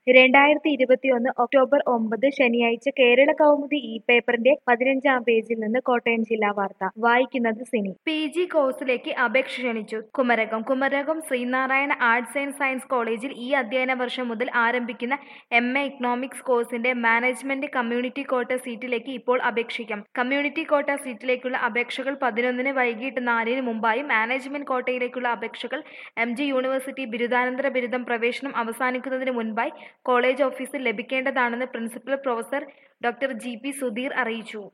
രണ്ടായിരത്തി ഇരുപത്തിയൊന്ന് ഒക്ടോബർ ഒമ്പത് ശനിയാഴ്ച കേരള കൗമുദി ഇ പേപ്പറിന്റെ പതിനഞ്ചാം പേജിൽ നിന്ന് കോട്ടയം ജില്ലാ വാർത്ത വായിക്കുന്നത് സിനി പി ജി കോഴ്സിലേക്ക് അപേക്ഷ ക്ഷണിച്ചു Kumarakom Kumarakom Sreenarayana arts and science കോളേജിൽ ഈ അധ്യയന വർഷം മുതൽ ആരംഭിക്കുന്ന എം എ ഇക്കണോമിക്സ് കോഴ്സിന്റെ മാനേജ്മെന്റ് കമ്മ്യൂണിറ്റി കോട്ട സീറ്റിലേക്ക് ഇപ്പോൾ അപേക്ഷിക്കാം കമ്മ്യൂണിറ്റി കോട്ട സീറ്റിലേക്കുള്ള അപേക്ഷകൾ പതിനൊന്നിന് വൈകിട്ട് നാലിന് മുമ്പായും മാനേജ്മെന്റ് കോട്ടയിലേക്കുള്ള അപേക്ഷകൾ എം ജി യൂണിവേഴ്സിറ്റി ബിരുദാനന്തര ബിരുദം പ്രവേശനം അവസാനിക്കുന്നതിന് മുൻപായി കോളേജ് ഓഫീസിൽ ലഭിക്കേണ്ടതാണെന്ന് principal professor doctor G P Sudheer അറിയിച്ചു